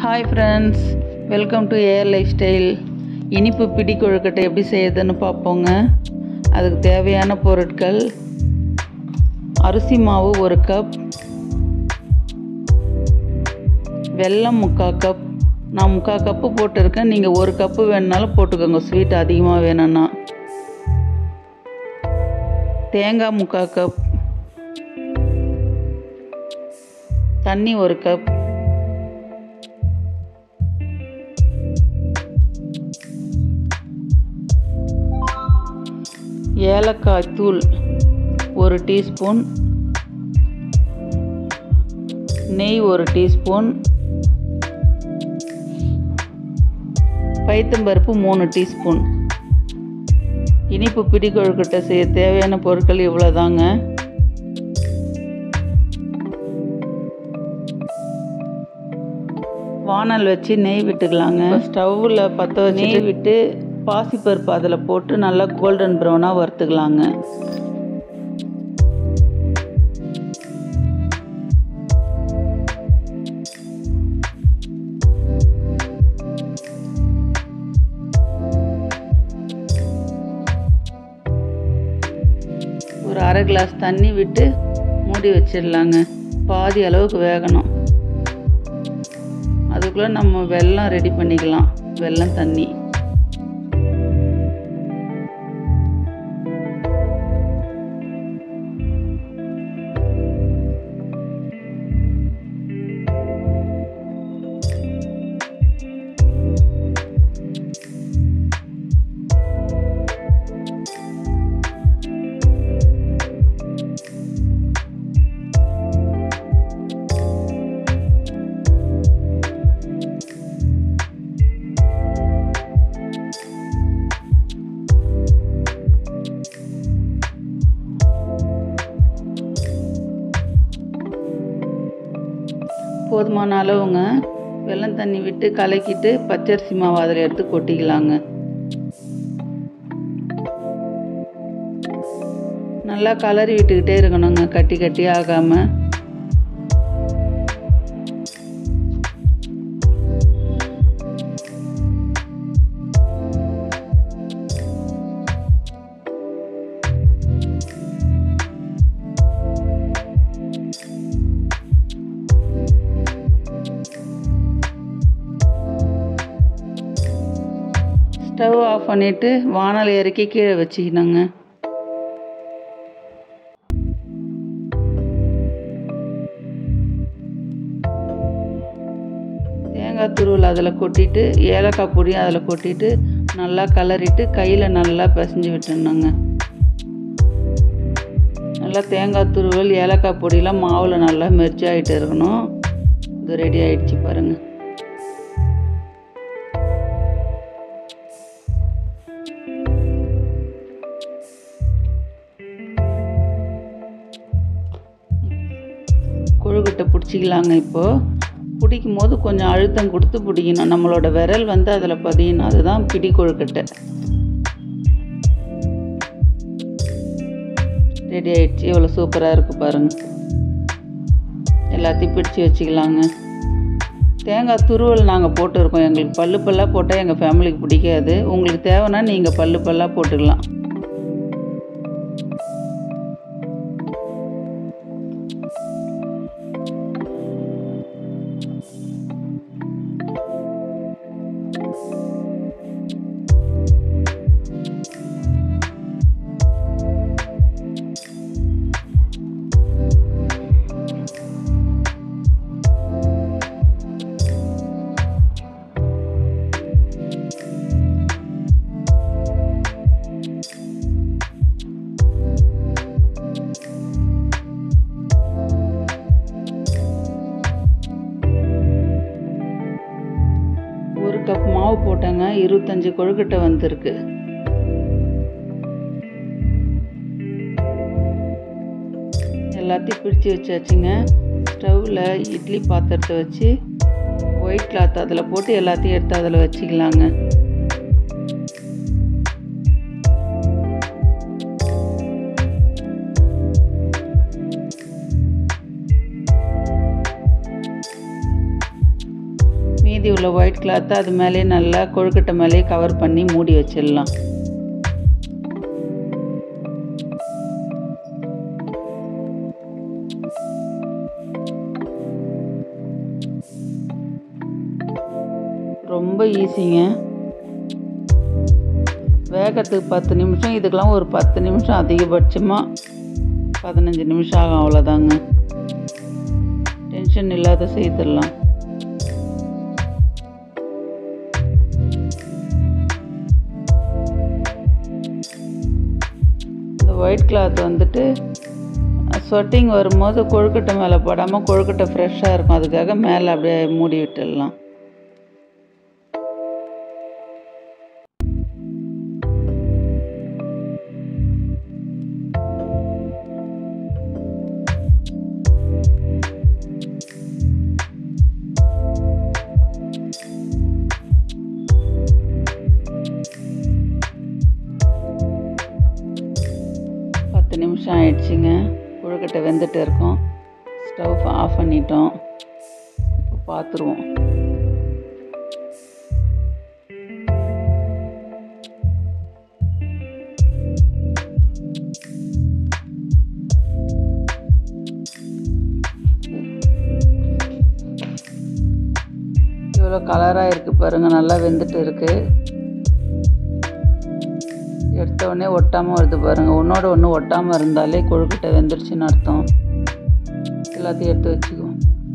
hi friends welcome to AR lifestyle இனிப்பு பிடி கொழுக்கட்டை எப்படி செய்யுதுன்னு பார்ப்போங்க அதுக்கு தேவையான பொருட்கள் அரிசி மாவு ஒரு கப் வெல்லம் முக்கால் கப் நான் முக்கால் கப்பு போட்டிருக்கேன் நீங்கள் ஒரு கப்பு வேணுனாலும் போட்டுக்கோங்க ஸ்வீட் அதிகமாக வேணும்னா தேங்காய் முக்கால் கப் தண்ணி ஒரு கப் ஏலக்காய் தூள் ஒரு டீஸ்பூன் நெய் ஒரு டீஸ்பூன் பைத்தம்பருப்பு மூணு டீஸ்பூன் இனிப்பு பிடி கொழுக்கட்டை செய்ய தேவையான பொருட்கள் இவ்வளோதாங்க வானல் வச்சு நெய் விட்டுக்கலாங்க ஸ்டவ்வில் பற்ற வச்சு நெய் விட்டு பாசிப்பருப்பு அதில் போட்டு நல்லா கோல்டன் ப்ரௌனாக வறுத்துக்கலாங்க ஒரு அரை கிளாஸ் தண்ணி விட்டு மூடி வச்சிடலாங்க பாதி அளவுக்கு வேகணும் அதுக்குள்ளே நம்ம வெல்லம் ரெடி பண்ணிக்கலாம் வெல்லம் தண்ணி போதுமான அளவுங்க வெள்ளம் தண்ணி விட்டு கலக்கிட்டு பச்சரிசி மாவு அதில் எடுத்து கொட்டிக்கலாங்க நல்லா கலரி விட்டுக்கிட்டே இருக்கணுங்க கட்டி கட்டி ஆகாமல் ஸ்டவ் ஆஃப் பண்ணிவிட்டு வானல் இறக்கி கீழே வச்சுக்கணுங்க தேங்காய் துருவல் அதில் கொட்டிட்டு ஏலக்காய் பொடியும் அதில் கொட்டிட்டு நல்லா கலரிட்டு கையில் நல்லா பிசைஞ்சு விட்டுணுங்க நல்லா தேங்காய் துருவல் ஏலக்காய் பொடியெலாம் மாவில் நல்லா மெர்ஜ் ஆகிட்டு இருக்கணும் இது ரெடி ஆகிடுச்சு பாருங்கள் கொழுக்கட்டை பிடிச்சிக்கலாங்க இப்போது பிடிக்கும் போது கொஞ்சம் அழுத்தம் கொடுத்து பிடிக்கணும் நம்மளோட விரல் வந்து அதில் பதியணும் அதுதான் பிடி கொழுக்கட்டை ரெடி ஆயிடுச்சு எவ்வளோ சூப்பராக இருக்குது பாருங்கள் எல்லாத்தையும் பிடிச்சி வச்சுக்கலாங்க தேங்காய் துருவல் நாங்கள் போட்டுருக்கோம் எங்களுக்கு பல்லு பல்லாக போட்டால் எங்கள் ஃபேமிலிக்கு பிடிக்காது உங்களுக்கு தேவைன்னா நீங்கள் பல்லு பல்லாக போட்டுக்கலாம் ஒரு கப் மாவு போட்டேங்க இருபத்தஞ்சி கொழுக்கட்டை வந்திருக்கு எல்லாத்தையும் பிரித்து வச்சாச்சுங்க ஸ்டவ்வில் இட்லி பாத்திரத்தை வச்சு ஒயிட் கிளாத் அதில் போட்டு எல்லாத்தையும் எடுத்து அதில் வச்சுக்கலாங்க மீதி உள்ள ஒயிட் கிளாத்தை அது மேலே நல்லா கொழுக்கட்டை மேலே கவர் பண்ணி மூடி வச்சிடலாம் ரொம்ப ஈஸிங்க வேகத்துக்கு பத்து நிமிஷம் இதுக்கெல்லாம் ஒரு பத்து நிமிஷம் அதிகபட்சமாக பதினஞ்சு நிமிஷம் ஆகும் அவ்வளோதாங்க டென்ஷன் இல்லாத செய்திடலாம் இந்த ஒயிட் கிளாத் வந்துட்டு ஸ்வெட்டிங் வரும்போது கொழுக்கட்டை மேலே படாமல் கொழுக்கட்டை ஃப்ரெஷ்ஷாக இருக்கும் அதுக்காக மேலே அப்படியே மூடி விட்டுடலாம் பத்து நிமிஷம் ஆயிடுச்சுங்க கொழுக்கட்டை வெந்துட்டு இருக்கோம் ஸ்டவ் ஆஃப் பண்ணிட்டோம் இப்போ பார்த்துருவோம் இவ்வளோ கலராக இருக்குது பாருங்கள் நல்லா வெந்துட்டு இருக்குது எடுத்த உடனே ஒட்டாமல் வருது பாருங்கள் ஒன்றோட ஒன்று ஒட்டாமல் இருந்தாலே கொழுக்கட்டை வெந்துருச்சுன்னு அர்த்தம் எல்லாத்தையும் எடுத்து வச்சுக்குவோம்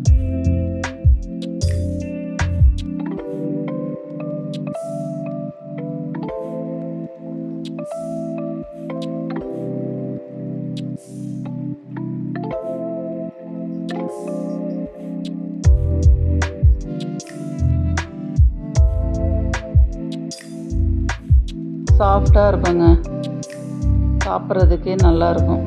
சாஃப்டாக இருக்குங்க சாப்பிட்றதுக்கே நல்லா இருக்கும்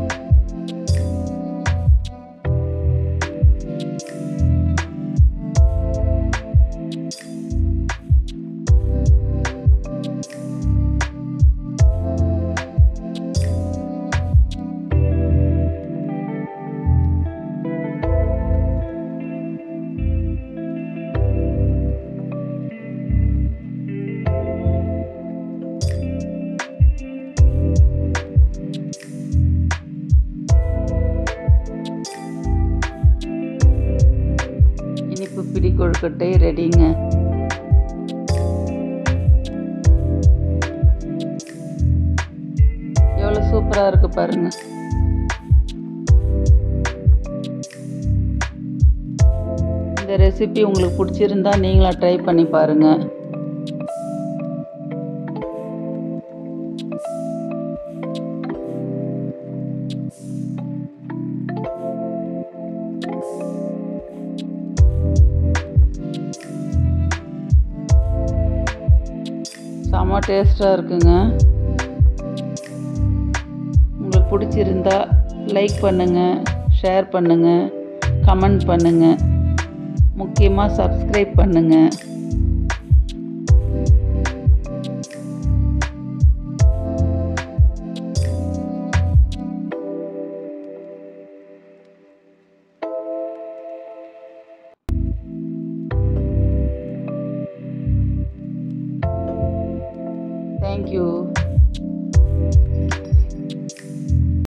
இனிப்பு பிடி கொழுக்கட்டை ரெடிங்க எவ்வளோ சூப்பராக இருக்கு பாருங்க இந்த ரெசிபி உங்களுக்கு பிடிச்சிருந்தா நீங்களும் ட்ரை பண்ணி பாருங்கள் செம்ம டேஸ்ட்டாக இருக்குங்க உங்களுக்கு பிடிச்சிருந்தா லைக் பண்ணுங்கள் ஷேர் பண்ணுங்கள் கமெண்ட் பண்ணுங்கள் முக்கியமாக சப்ஸ்கிரைப் பண்ணுங்கள்